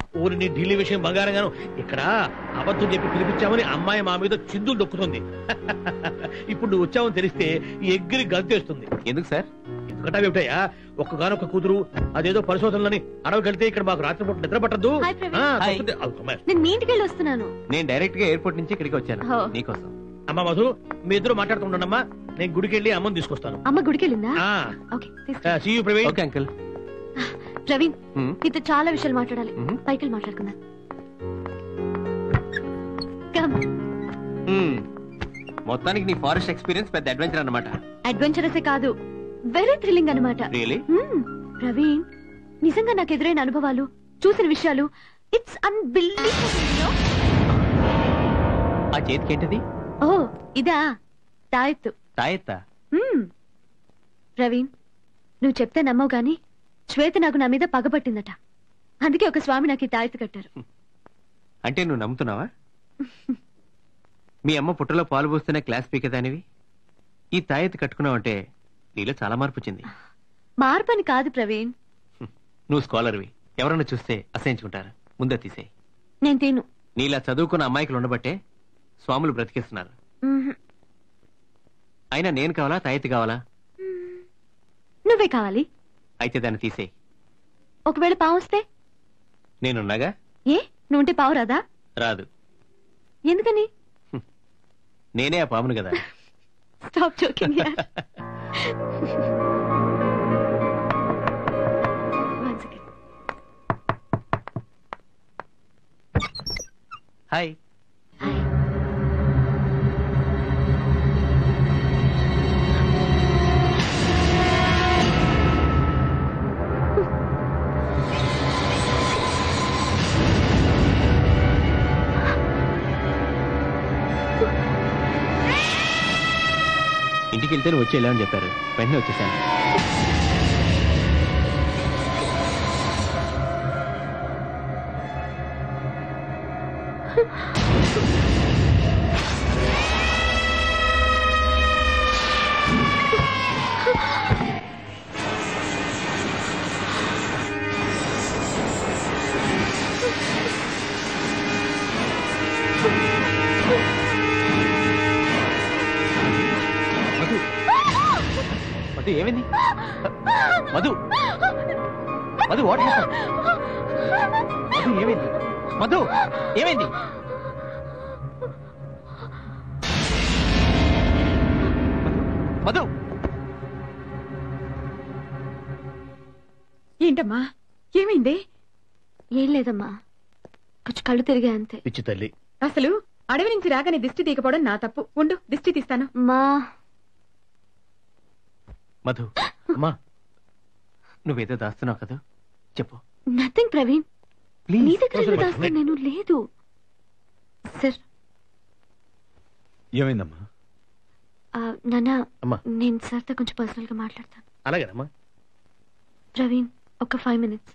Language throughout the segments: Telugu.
ఊరిని ఢిల్లీ విషయం బంగారంగాను ఇక్కడ అబద్ధం చెప్పి పిలిపించామని అమ్మాయి మా మీద చిందులు దొక్కుతుంది ఇప్పుడు నువ్వు వచ్చావని తెలిస్తే ఈ ఎగ్గిరి గంతేస్తుంది ఎందుకు సార్ ఎందుకంటే ఏమిటయ్యా ఒక్కగానొక్క కూతురు అదేదో పరిశోధనలని అడవికెళ్తే ఇక్కడ మాకు రాత్రిపూట నిద్ర పట్టద్దు హాయ్ ప్రవీణ్. హాయ్. నేను మీ ఇంటికి వెళ్ళి వస్తున్నాను నేను డైరెక్ట్ గా ఎయిర్పోర్ట్ నుంచి ఇక్కడికి వచ్చాను ఓ. నీకోసం అమ్మ మధు మీ ఇద్దరు మాట్లాడుతుండమ్మా నేను గుడికి వెళ్ళి అమ్మని తీసుకొస్తాను అమ్మ గుడికి వెళ్ళిందా ఆ ఓకే తీసుకు see you Praveen okay uncle Praveen hmm. నీతో చాలా విషయాలు మాట్లాడాలి మ్మ్. పైకి వెళ్ళి మాట్లాడుకుందాం కమ్ హ్మ్. మొత్తానికి నీ ఫారెస్ట్ ఎక్స్పీరియన్స్ పెద్ద అడ్వెంచర్ అన్నమాట అడ్వెంచరసే కాదు వెరీ థ్రిల్లింగ్ అనమాట రియలీ ప్రవీణ్ నిజంగా నాకు ఎదురైన అనుభవాలు చూసిన విషయాలు ఇట్స్ అన్బిలీవబుల్ ఆ చేతికి ఏంటిది ఓ ఇదా తాయెత్తు తాయెత్తా మ్మ్. ప్రవీణ్ నువ్వు చెప్తే నమ్మవు గాని శ్వేత నాకు నా మీద పగపట్టిందట అందుకే ఒక స్వామి నాకు ఈ తాయెత్తు కట్టారు అంటే నువ్వు నమ్ముతున్నావా మీ అమ్మ పుట్టలో పాలు పోస్తున్న క్లాస్ పీకదానివి ఈ తాయెత్తు కట్టుకున్నావు అంటే నీలో చాలా మార్పు వచ్చింది మార్పని కాదు ప్రవీణ్ నువ్వు స్కాలర్వి ఎవరన్నా చూస్తే అసహించుకుంటారు ముందే తీసేయి నేను తిను నీలా చదువుకున్న అమ్మాయికులు ఉండబట్టే స్వాములు బ్రతికిస్తున్నారు మ్మ్. అయినా నేను కావాలా తాయెత్తు కావాలా నువ్వే కావాలి అయితే దాన్ని తీసేయి ఒకవేళ పావు వస్తే నేనున్నాగా ఏ నువ్వుంటే పావు రాదా రాదు ఎందుకని నేనే ఆ పామును కదా స్టాప్ జోకింగ్ హాయ్ ఇంటికి వెళ్తే నువ్వు వచ్చి వెళ్ళామని చెప్పారు వెంటనే వచ్చేసాను మధు మధు ఏమైంది మధు మధు వాట్ మధు ఏమైంది మధు ఏమైంది మధు ఏంటమ్మా ఏమైంది ఏం లేదమ్మా కొంచెం కళ్ళు తిరిగా అంతే పిచ్చి తల్లి అసలు అడవి నుంచి రాగానే దిష్టి తీయకపోవడం నా తప్పు ఉండు దిష్టి తీస్తాను మా మధు అమ్మా నువ్వేదో దాస్తున్నావు కదా చెప్పు నథింగ్ ప్రవీణ్ నీ ప్లీజ్ దగ్గర ఏదో దాస్తాను నేను లేదు సార్ ఏమైందమ్మా ఆ, నాన్న అమ్మా. నేను సార్తో కొంచెం పర్సనల్ గా మాట్లాడతాను అలాగేనమ్మా ప్రవీణ్ ఒక ఫైవ్ మినిట్స్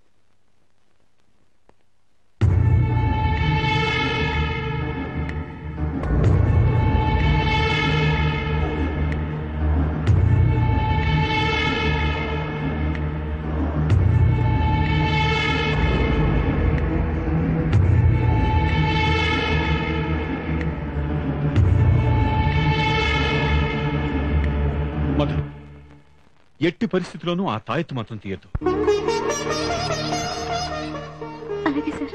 మధు ఎట్టి పరిస్థితిలోనూ ఆ తాయెత్తు మాత్రం తీయద్దు అలాగే సార్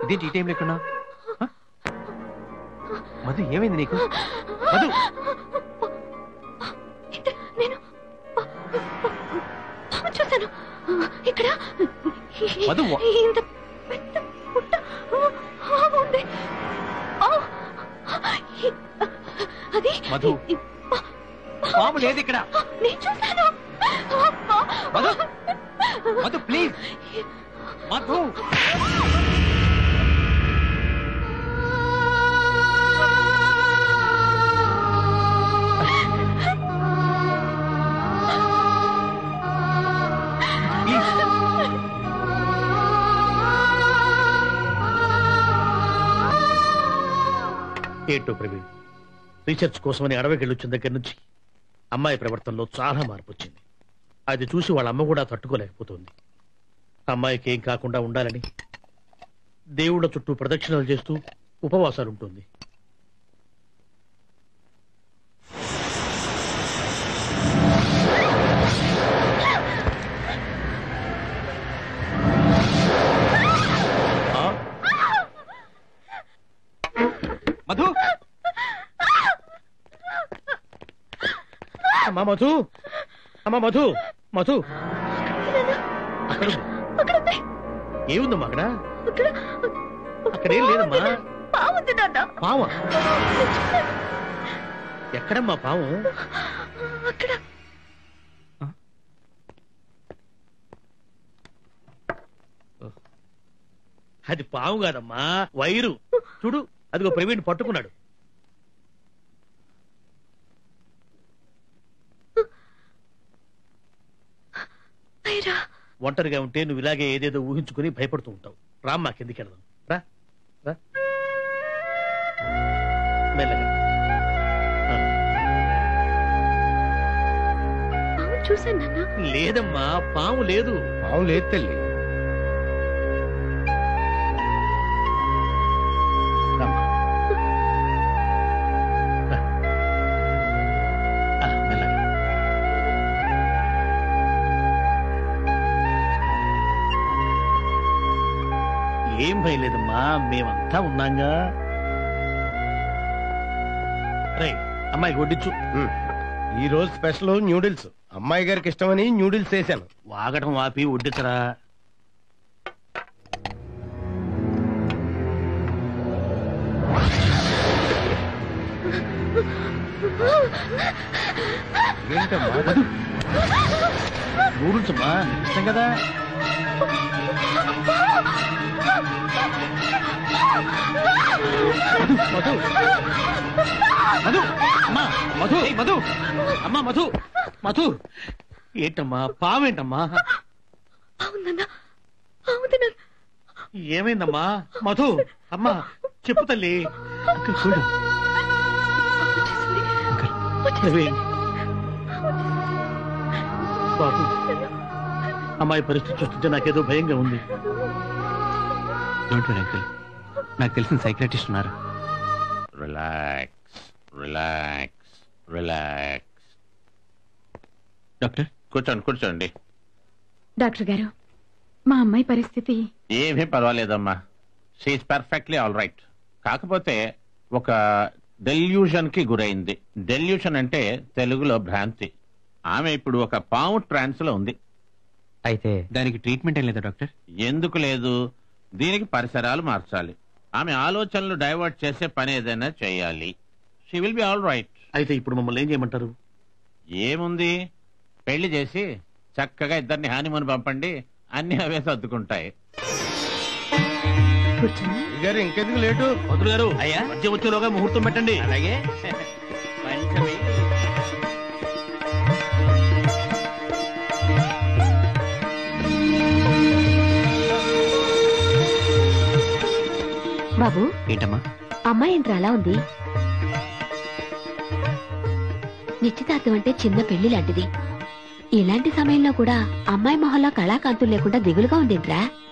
ఇదేంటి ఈ టైంలో ఎక్కడున్నావు హ? మధు ఏమైంది నీకు మధు ఇంత- నేను పాము చూశాను ఇక్కడ మధు, వా- ఇంత పెద్ద పుట్ట పాము ఉంది ఆ, ఈ- అది మధు. ఈ- పా- పాము లేదు ఇక్కడ నేను చూశాను ఆ, పా- మధు మధు ప్లీజ్ మధు ప్లీజ్ ఏంటో ప్రవీణ్ రీసెర్చ్ కోసమని అడవికి వెళ్ళొచ్చిన దగ్గర నుంచి అమ్మాయి ప్రవర్తనలో చాలా మార్పు వచ్చింది అది చూసి వాళ్ళ అమ్మ కూడా తట్టుకోలేకపోతుంది అమ్మాయికి ఏం కాకుండా ఉండాలని దేవుళ్ళ చుట్టూ ప్రదక్షిణలు చేస్తూ ఉపవాసాలు ఉంటుంది ఆ? మధు అమ్మా మధు అమ్మా మధు మధు అక్కడ ఉంది. అక్కడ ఉంది ఏముందమ్మా అక్కడ అక్కడ అక్కడేం లేదమ్మా పాము ఉంది నాన్న పాము ఎక్కడమ్మా పాము అక్కడ అది పాము కాదమ్మా వైరు చూడు అదిగో ప్రవీణ్ పట్టుకున్నాడు వైరా ఒంటరిగా ఉంటే నువ్వు ఇలాగే ఏదేదో ఊహించుకుని భయపడుతూ ఉంటావు రామ్మా కిందికి వెళ్దాం రా రా మెల్లగా ఆ, పాము చూశాను నాన్న లేదమ్మా పాము లేదు పాము లేదు తల్లి రామ్మా. రా. ఆ, మెల్లగా ఏం భయం లేదమ్మా మేమంతా ఉన్నాంగా రే అమ్మాయికి వడ్డించు ఈ రోజు స్పెషల్ న్యూడిల్స్ అమ్మాయి గారికి ఇష్టమని న్యూడిల్స్ వేసాను వాగటం వాపి వడ్డించరా ఏంటమ్మా నూడిల్స్ అమ్మా ఇష్టం కదా మధు మధు అమ్మా మధు ఏయ్, మధు అమ్మా మధు మధు ఏంటమ్మా పావేంటమ్మా అవునన్నా అవును నాన్న ఏమైందమ్మా మధు అమ్మా చెప్పు తల్లి అంకుల్ చూడు ప్రవీణ్ బాబు అమ్మాయి పరిస్థితి చూస్తుంటే నాకేదో భయంగా ఉంది డోంట్ వరీ అంకుల్ నాకు తెలిసిన సైక్రటిస్ట్ ఉన్నారు రిలాక్స్ రిలాక్స్ రిలాక్స్ డాక్టర్ కూర్చోండి కూర్చోండి డాక్టర్ గారు మా అమ్మాయి పరిస్థితి ఏమీ పర్వాలేదమ్మా షీఈ్ పర్ఫెక్ట్లీ ఆల్ రైట్ కాకపోతే ఒక డెల్యూషన్ కి గురైంది డెల్యూషన్ అంటే తెలుగులో భ్రాంతి ఆమె ఇప్పుడు ఒక పాము ట్రాన్స్ లో ఉంది అయితే దానికి ట్రీట్మెంట్ ఏం లేదా డాక్టర్ ఎందుకు లేదు దీనికి పరిసరాలు మార్చాలి ఆమె ఆలోచనలు డైవర్ట్ చేసే పని ఏదైనా చేయాలి she will be all right అయితే ఇప్పుడు మమ్మల్ని ఏం చేయమంటారు ఏముంది పెళ్లి చేసి చక్కగా ఇద్దరిని హానిమూన్ పంపండి అన్ని అవే సర్దుకుంటాయి కూర్చోండి గారు ఇంకెందుకు లేటు మంత్రులు గారు అయ్యా. మధ్య వచ్చేలోగా ముహూర్తం పెట్టండి అలాగే బాబు ఏంటమ్మా అమ్మాయి ఏంట్రా అలా ఉంది నిశ్చితార్థం అంటే చిన్న పెళ్లి లాంటిది ఇలాంటి సమయంలో కూడా అమ్మాయి మొహంలో కళాకాంతులు లేకుండా దిగులుగా ఉందేంట్రా